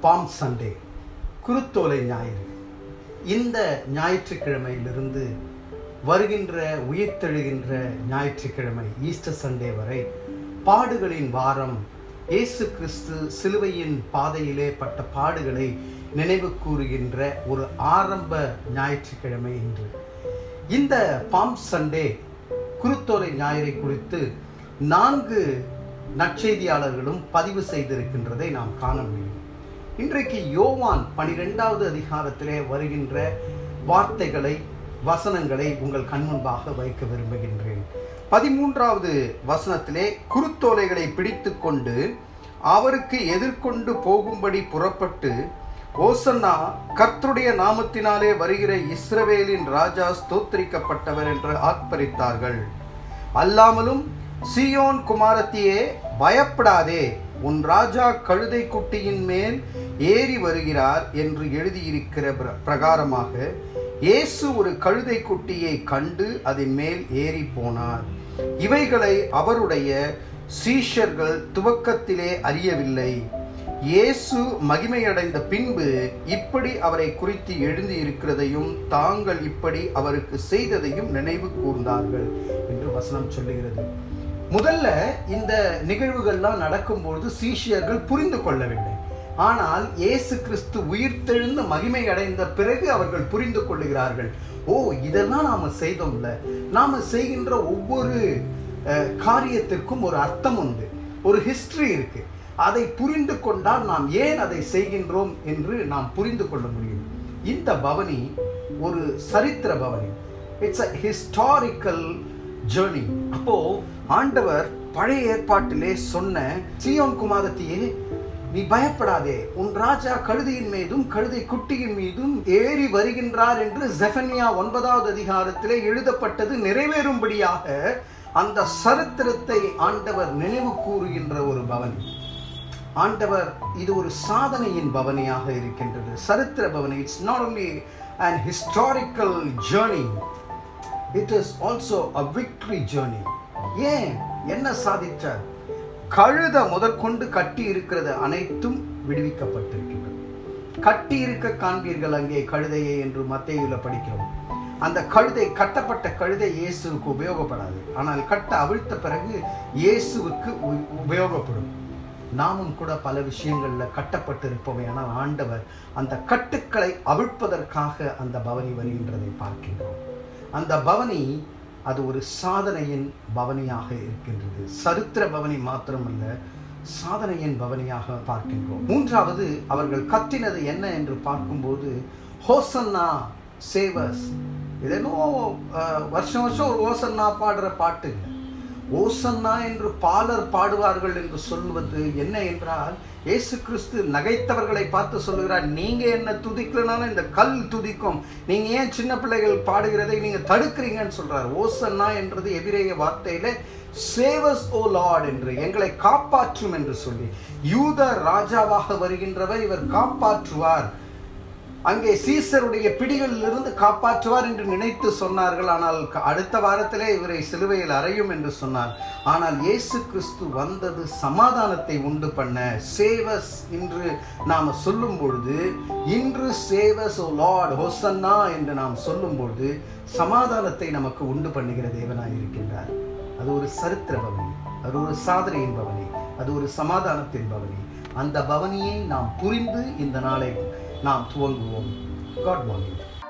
bomb Sunday குருத்தோலை ஞாயிறு இந்த ஞாயிற்றுக்கிழமையிலிருந்து வருகின்ற உயிர்த்தெழுகின்ற ஞாயிற்றுக்கிழமை ஈஸ்டர் சண்டே வரை பாடுகளின் வாரம் இயேசு கிறிஸ்து சிலுவையின் பாதையிலே பட்ட பாடுகளை நினைவு கூறுகின்ற ஒரு ஆரம்ப ஞாயிற்றுக்கிழமை இன்று இந்த பாம் சண்டே குருத்தோலை ஞாயிறை குறித்து நான்கு நற்செய்தியாளர்களும் பதிவு செய்திருக்கின்றதை நாம் காண முடியும் இன்றைக்கு யோவான் பனிரெண்டாவது அதிகாரத்திலே வருகின்ற வார்த்தைகளை வசனங்களை உங்கள் கண்முன்பாக வைக்க விரும்புகின்றேன் பதிமூன்றாவது வசனத்திலே குருத்தோலைகளை பிடித்து கொண்டு அவருக்கு எதிர்கொண்டு போகும்படி புறப்பட்டு ஓசன்னா கர்த்தருடைய நாமத்தினாலே வருகிற இஸ்ரவேலின் ராஜா ஸ்தோத்திரிக்கப்பட்டவர் என்று ஆர்ப்பரித்தார்கள் அல்லாமலும் சியோன் குமாரத்தியே பயப்படாதே உன் ராஜா கழுதை குட்டியின் மேல் ஏறி வருகிறார் என்று எழுதியிருக்கிற பிரகாரமாக இயேசு ஒரு கழுதை குட்டியை கண்டு அதன் மேல் ஏறி போனார் இவைகளை அவருடைய சீஷர்கள் துவக்கத்திலே அறியவில்லை இயேசு மகிமையடைந்த பின்பு இப்படி அவரை குறித்து எழுதி இருக்கிறதையும் தாங்கள் இப்படி அவருக்கு செய்ததையும் நினைவு கூர்ந்தார்கள் என்று வசனம் சொல்லுகிறது முதல்ல இந்த நிகழ்வுகள்லாம் நடக்கும்பொழுது சீஷியர்கள் புரிந்து கொள்ளவில்லை ஆனால் இயேசு கிறிஸ்து உயிர்த்தெழுந்த மகிமை அடைந்த பிறகு அவர்கள் புரிந்து கொள்ளுகிறார்கள் ஓ இதெல்லாம் நாம செய்தோம்ல நாம செய்கின்ற ஒவ்வொரு காரியத்திற்கும் ஒரு அர்த்தம் உண்டு ஒரு ஹிஸ்டரி இருக்கு அதை புரிந்து கொண்டால் நாம் ஏன் அதை செய்கின்றோம் என்று நாம் புரிந்து கொள்ள முடியும் இந்த பவனி ஒரு சரித்திர பவனி இட்ஸ் அ ஹிஸ்டாரிக்கல் ஜேர்னி அப்போ ஆண்டவர் பழைய ஏற்பாட்டிலே சொன்ன சியோன் குமாரத்தியே நீ பயப்படாதே உன் ராஜா கழுதையின் மீதும் கழுதை குட்டியின் மீதும் ஏறி வருகின்றார் என்று ஜெஃபன்யா ஒன்பதாவது அதிகாரத்திலே எழுதப்பட்டது நிறைவேறும்படியாக அந்த சரித்திரத்தை ஆண்டவர் நினைவு கூறுகின்ற ஒரு பவனி ஆண்டவர் இது ஒரு சாதனையின் பவனியாக இருக்கின்றது சரித்திர பவனி it's not only and historical journey it is also a victory journey ஏன் என்ன சாதிச்சார் கழுத முதற்கொண்டு கட்டி இருக்கிறது அனைத்தும் விடுவிக்கப்பட்டிருக்கின்றது கட்டி இருக்க காண்பீர்கள் அங்கே கழுதையை என்று மத்தையில படிக்கிறோம் அந்த கழுதை கட்டப்பட்ட கழுதை இயேசுவுக்கு உபயோகப்படாது ஆனால் கட்ட அவிழ்த்த பிறகு இயேசுவுக்கு உபயோகப்படும் நாமும் கூட பல விஷயங்கள்ல கட்டப்பட்டிருப்போமே ஆனால் ஆண்டவர் அந்த கட்டுக்களை அவிழ்ப்பதற்காக அந்த பவனி வருகின்றதை பார்க்கின்றோம் அந்த பவனி அது ஒரு சாதனையின் பவனியாக இருக்கின்றது சரித்திர பவனி மாத்திரமல்ல சாதனையின் பவனியாக பார்க்கின்றோம் மூன்றாவது அவர்கள் கத்தினது என்ன என்று பார்க்கும்போது ஹோசன்னா சேவர்ஸ் இதேனோ வருஷம் வருஷம் ஒரு ஓசன்னா பாடுற பாட்டு இல்லை ஓசன்னா என்று பாலர் பாடுவார்கள் என்று சொல்வது என்ன என்றால் இயேசு கிறிஸ்து நகைத்தவர்களை பார்த்து சொல்லுகிறார் நீங்க என்ன துதிக்கலனாலும் இந்த கல் துதிக்கும் நீங்க ஏன் சின்ன பிள்ளைகள் பாடுகிறதை நீங்க தடுக்கிறீங்கன்னு சொல்றார் ஓசன்னா என்றது எதிரேய வார்த்தையில சேவஸ் ஓ லார்ட் என்று எங்களை காப்பாற்றும் என்று சொல்லி யூத ராஜாவாக வருகின்றவர் இவர் காப்பாற்றுவார் அங்கே சீசருடைய பிடிகளில் இருந்து காப்பாற்றுவார் என்று நினைத்து சொன்னார்கள் ஆனால் அடுத்த வாரத்திலே இவரை சிலுவையில் அறையும் என்று சொன்னார் ஆனால் இயேசு கிறிஸ்து வந்தது சமாதானத்தை உண்டு பண்ண சேவஸ் என்று நாம் சொல்லும் பொழுது இன்று சேவஸ் ஓ லார்ட் ஹோசன்னா என்று நாம் சொல்லும் பொழுது சமாதானத்தை நமக்கு உண்டு பண்ணுகிற தேவனாய் இருக்கின்றார் அது ஒரு சரித்திர பவனி அது ஒரு சாதனையின் பவனி அது ஒரு சமாதானத்தின் பவனி அந்த பவனியை நாம் புரிந்து இந்த நாளை நாம் துவங்குவோம் காட் மார்னிங்